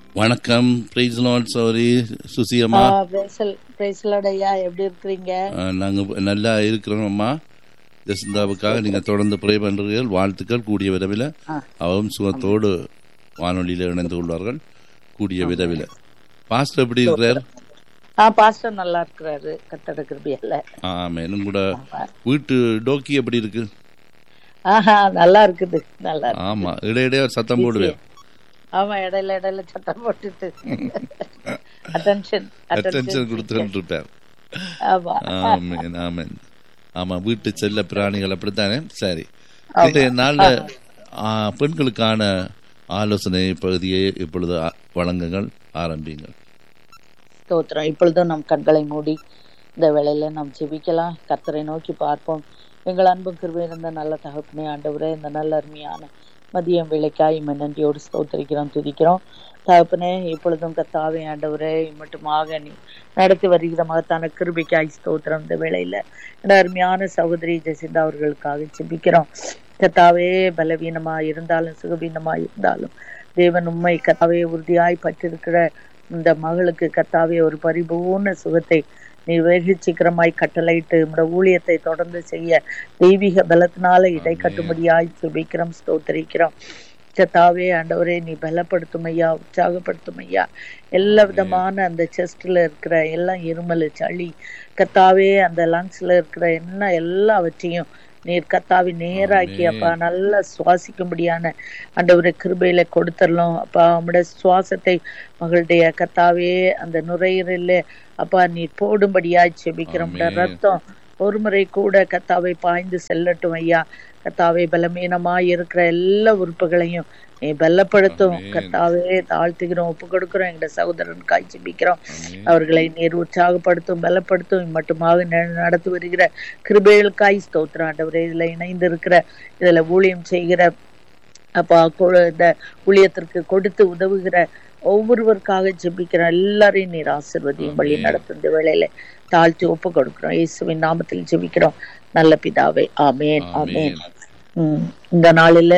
வணக்கம் price Lord சௌரி சுசி அம்மா பிரேசலோடையா எப்படி இருக்கிறீங்க அஹ், நாங்க நல்லா இருக்கிறோம் அம்மா ஜெசிந்தாவுக்காக நீங்க தொடர்ந்து ப்ரே பண்றீர்கள் வாழ்த்துக்கள் கூடிய விரைவில் ஆ. அவரும் சுகத்தோடு வானொலியில் இணைந்து கொள்வார்கள் கூடிய விரைவில் பாஸ்டர் எப்படி இருக்கிறார் ஆ பாஸ்டர் நல்லா இருக்கிறாரு கத்தட கிருபியல்ல ஆமாம் கூட வீட்டு டோக்கி எப்படி இருக்கு ஆஹா நல்லா இருக்குது நல்லா இருக்கு ஆமா இடையிடையே ஒரு சத்தம் போடுவேன் ஆமா இடையில இடையில சத்தம் போட்டுட்டு அட்டென்ஷன் அட்டென்ஷன் கொடுத்துட்டு இருப்பார் ஆமா ஆமேன் ஆமேன் ஆமா வீட்டு செல்ல பிராணிகள் அப்படித்தானே சரி இன்றைய நாள்ல ஆ, பெண்களுக்கான ஆலோசனை பகுதியை இப்பொழுது ஆ- வழங்குங்கள் ஆரம்பிங்கள் ஸ்தோத்திரம் இப்பொழுதும் நம் கண்களை மூடி இந்த வேளையில நாம் ஜெபிக்கலாம் கர்த்தரை நோக்கி பார்ப்போம் எங்கள் அன்பும் கிருபை இருந்த நல்ல தகப்பனே ஆண்டவரே இந்த நல்ல அருமையான மதியம் வேலைக்காய் இம்மை நன்றியோடு ஸ்தோத்திரிக்கிறோம் துதிக்கிறோம் தகப்பனே இப்பொழுதும் கத்தாவே ஆண்டவரே மட்டுமாக நீ நடத்தி வருகிற மகத்தான கிருபைக்காய் ஸ்தோத்திரம் இந்த வேளையில இந்த அருமையான சகோதரி ஜெசிந்தா அவர்களுக்காக ஜெபிக்கிறோம் கத்தாவே பலவீனமா இருந்தாலும் சுகவீனமா இருந்தாலும் தேவன் உண்மை கத்தாவே உறுதியாய் பற்றிருக்கிற இந்த மகளுக்கு கத்தாவே ஒரு பரிபூர்ண சுகத்தை நீ வெகு சீக்கிரமாய் கட்டளையிட்டு உம்முடைய ஊழியத்தை தொடர்ந்து செய்ய தெய்வீக பலத்தினால இடை கட்டும்படியாய் சுபிக்கிறோம் ஸ்தோத்தரிக்கிறோம் கத்தாவே ஆண்டவரே நீ பலப்படுத்தும் ஐயா உற்சாகப்படுத்தும் ஐயா எல்லா விதமான அந்த செஸ்ட்ல இருக்கிற எல்லாம் இருமல் சளி கத்தாவே அந்த லங்ஸ்ல இருக்கிற என்ன எல்லாவற்றையும் நீர் கத்தாவி நேராக்கி அப்பா நல்லா சுவாசிக்கும்படியான ஆண்டவரை கிருபையில கொடுத்துடலாம் அப்பா உம்முடைய சுவாசத்தை மகளுடைய கத்தாவே அந்த நுரையீரல்ல அப்பா நீர் போடும்படியாய் செபிக்கிறோம் ஆமென். ரத்தம் ஒரு முறை கூட கத்தாவை பாய்ந்து செல்லட்டும் ஐயா கத்தாவை பலமீனமாய் இருக்கிற எல்லா உறுப்புகளையும் நீ பலப்படுத்தும் ஆமென். கத்தாவே தாழ்த்துகிறோம் ஒப்பு கொடுக்கிறோம் எங்களுடைய சகோதரன் காய் ஜெபிக்கிறோம் ஆமென். அவர்களை நீர் உற்சாகப்படுத்தும் பலப்படுத்தும் மட்டுமாக ந- நடத்தி வருகிற கிருபைகளுக்காய் ஸ்தோத்திரம் ஆண்டவரே இதுல இணைந்து இருக்கிற இதுல ஊழியம் செய்கிற அப்பா கொ- இந்த ஊழியத்திற்கு கொடுத்து உதவுகிற ஒவ்வொருவருக்காக ஜெபிக்கிற எல்லாரையும் நீர் ஆசிர்வதியும் வழி ஆமென். நடத்தும் இந்த வேளையில தாழ்த்தி ஒப்பு கொடுக்கிறோம் இயேசுவின் நாமத்தில் ஜெபிக்கிறோம் நல்ல பிதாவே ஆமேன் ஆமேன் ஆமென். உம் இந்த நாளில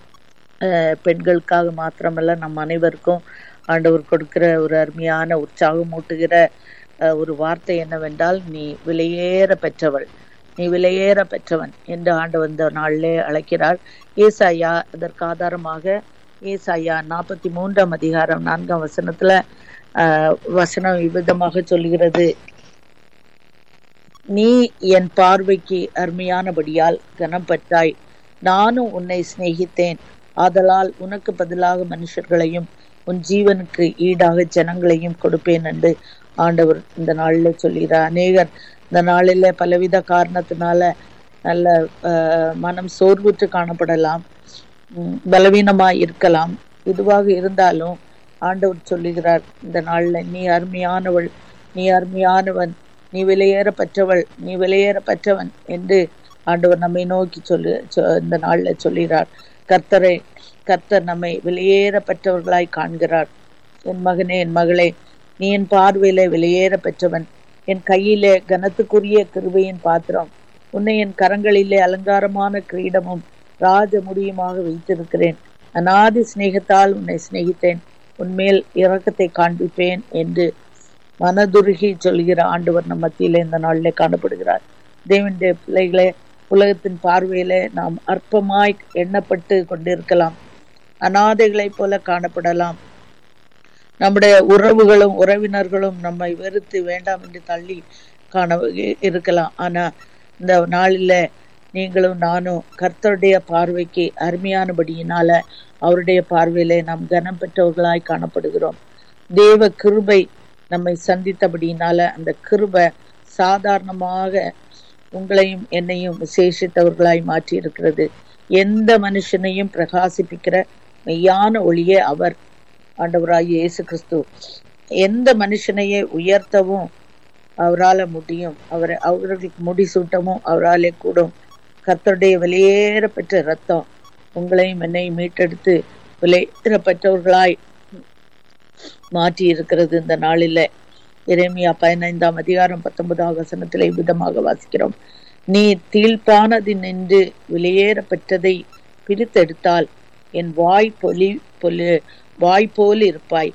அஹ், பெண்களுக்காக மாத்திரமல்ல நம் அனைவருக்கும் ஆண்டவர் கொடுக்கிற ஒரு அருமையான உற்சாகம் ஊட்டுகிற அஹ், ஒரு வார்த்தை என்னவென்றால் நீ விலையேற பெற்றவள் நீ விலையேற பெற்றவன் என்று ஆண்டவர் இந்த நாளிலே அழைக்கிறார் ஏசாயா அதற்கு ஆதாரமாக ஏசாயா நாற்பத்தி மூன்றாம் அதிகாரம் நான்காம் வசனத்துல ஆஹ், வசனம் இவ்விதமாக சொல்கிறது நீ என் பார்வைக்கு அருமையானபடியால் கனம் பெற்றாய் நானும் உன்னை சிநேகித்தேன் ஆதலால் உனக்கு பதிலாக மனுஷர்களையும் உன் ஜீவனுக்கு ஈடாக ஜனங்களையும் கொடுப்பேன் என்று ஆண்டவர் இந்த நாளில் சொல்கிறார் அநேகர் இந்த நாளில் பலவித காரணத்தினால நல்ல ஆஹ், மனம் சோர்வுற்று காணப்படலாம் உம், பலவீனமாய் இருக்கலாம் இதுவாக இருந்தாலும் ஆண்டவர் சொல்லுகிறார் இந்த நாள்ல நீ அருமையானவள் நீ அருமையானவன் நீ விலையேற பெற்றவள் நீ விலையேற பெற்றவன் என்று ஆண்டவர் நம்மை நோக்கி சொல்லு சொ- இந்த நாள்ல சொல்லுகிறார் கர்த்தரை கர்த்தர் நம்மை விலையேற பெற்றவர்களாய் காண்கிறார் என் மகனே என் மகளே நீ என் பார்வையிலே விலையேற பெற்றவன் என் கையிலே கனத்துக்குரிய கிருபையின் பாத்திரம் உன்னை என் கரங்களிலே அலங்காரமான கிரீடமும் ராஜ முடியுமாக வைத்திருக்கிறேன் அநாதி சிநேகத்தால் உன்னை சிநேகித்தேன் உன்மேல் இரக்கத்தை காண்பிப்பேன் என்று மனதுருகி சொல்கிற ஆண்டவர் நம் மத்தியிலே இந்த நாளிலே காணப்படுகிறார் தேவனுடைய பிள்ளைகளே உலகத்தின் பார்வையிலே நாம் அற்பமாய் எண்ணப்பட்டு கொண்டிருக்கலாம் அனாதைகளைப் போல காணப்படலாம் நம்முடைய உறவுகளும் உறவினர்களும் நம்மை வெறுத்து வேண்டாம் என்று தள்ளி காண இருக்கலாம் ஆனா இந்த நாளில நீங்களும் நானும் கர்த்தருடைய பார்வைக்கு அருமையானபடியினால அவருடைய பார்வையிலே நாம் கனம் பெற்றவர்களாய் காணப்படுகிறோம் தேவ கிருபை நம்மை சந்தித்தபடியினால அந்த கிருபை சாதாரணமாக உங்களையும் என்னையும் விசேஷித்தவர்களாய் மாற்றி இருக்கிறது எந்த மனுஷனையும் பிரகாசிப்பிக்கிற மெய்யான ஒளியே அவர் ஆண்டவராகிய இயேசு கிறிஸ்து எந்த மனுஷனையே உயர்த்தவும் அவரால முடியும் அவரை அவர்களுக்கு முடிசூட்டவும் அவராலே கூடும் கர்த்தருடைய வெளியேற பெற்ற ரத்தம் உங்களையும் என்னையும் மீட்டெடுத்து விலையேற பெற்றவர்களாய் மாற்றி இருக்கிறது இந்த நாளில எரேமியா பதினைந்தாம் அதிகாரம் பத்தொன்பதாம் வசனத்திலே விதமாக வாசிக்கிறோம் நீ தீழ்ப்பானது நின்று வெளியேற பெற்றதை பிரித்தெடுத்தால் என் வாய் பொலி பொலி வாய் போல் இருப்பாய்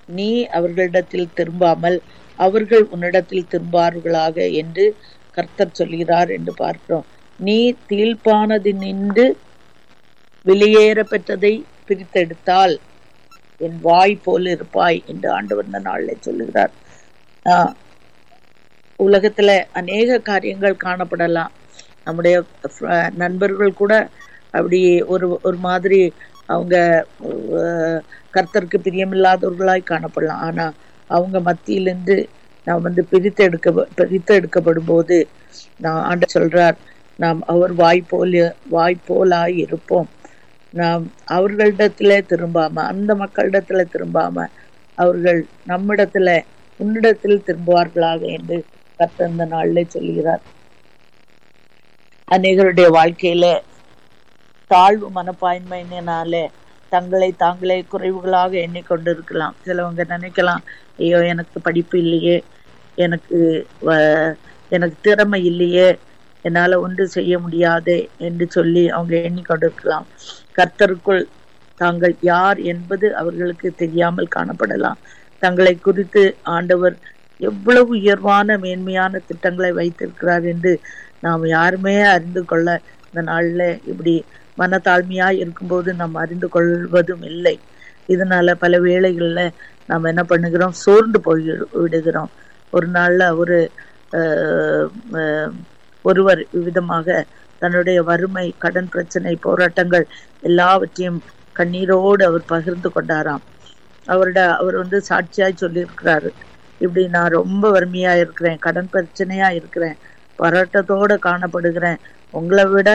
நீ அவர்களிடத்தில் திரும்பாமல் அவர்கள் உன்னிடத்தில் திரும்பார்களாக என்று கர்த்தர் சொல்கிறார் என்று பார்க்கிறோம் நீ தீழ்ப்பானது நின்று வெளியேற பெற்றதை பிரித்தெடுத்தால் என் வாய் போல் இருப்பாய் என்று ஆண்டவர் இந்த நாளிலே சொல்லுகிறார் ஆஹ் உலகத்துல அநேக காரியங்கள் காணப்படலாம் நம்முடைய fr- நண்பர்கள் கூட அப்படி ஒரு ஒரு மாதிரி அவங்க அஹ், கர்த்தருக்கு பிரியமில்லாதவர்களாய் காணப்படலாம் ஆனா அவங்க மத்தியிலிருந்து நாம் வந்து பிரித்து எடுக்க பிரித்து எடுக்கப்படும் போது நான் ஆண்ட சொல்றார் நாம் அவர் வாய் போல வாய் போலாய் இருப்போம் நாம் அவர்களிடத்துல திரும்பாம அந்த மக்களிடத்துல திரும்பாம அவர்கள் நம்மிடத்துல உன்னிடத்தில் திரும்புவார்களாக என்று கர்த்தர் இந்த நாளிலே சொல்கிறார் அநேகருடைய வாழ்க்கையில தாழ்வு மனப்பான்மையினாலே தங்களை தாங்களே குறைவுகளாக எண்ணிக்கொண்டிருக்கலாம் சிலவங்க நினைக்கலாம் ஐயோ எனக்கு படிப்பு இல்லையே எனக்கு வ- எனக்கு திறமை இல்லையே என்னால ஒன்று செய்ய முடியாதே என்று சொல்லி அவங்க எண்ணிக்கொண்டிருக்கலாம் கர்த்தருக்குள் தாங்கள் யார் என்பது அவர்களுக்கு தெரியாமல் காணப்படலாம் தங்களை குறித்து ஆண்டவர் எவ்வளவு உயர்வான மேன்மையான திட்டங்களை வைத்திருக்கிறார் என்று நாம் யாருமே அறிந்து கொள்ள இந்த நாள்ல இப்படி மனத்தாழ்மையா இருக்கும்போது நாம் அறிந்து கொள்வதும் இல்லை இதனால பல வேளைகள்ல நாம் என்ன பண்ணுகிறோம் சோர்ந்து போய் விடுகிறோம் ஒரு நாள்ல ஒரு ஆஹ், ஆஹ், ஒருவர் விதமாக தன்னுடைய வறுமை கடன் பிரச்சனை போராட்டங்கள் எல்லாவற்றையும் கண்ணீரோடு அவர் பகிர்ந்து கொண்டாராம் அவரோட அவர் வந்து சாட்சியாய் சொல்லியிருக்கிறாரு இப்படி நான் ரொம்ப வறுமையா இருக்கிறேன் கடன் பிரச்சனையா இருக்கிறேன் போராட்டத்தோட காணப்படுகிறேன் உங்களை விட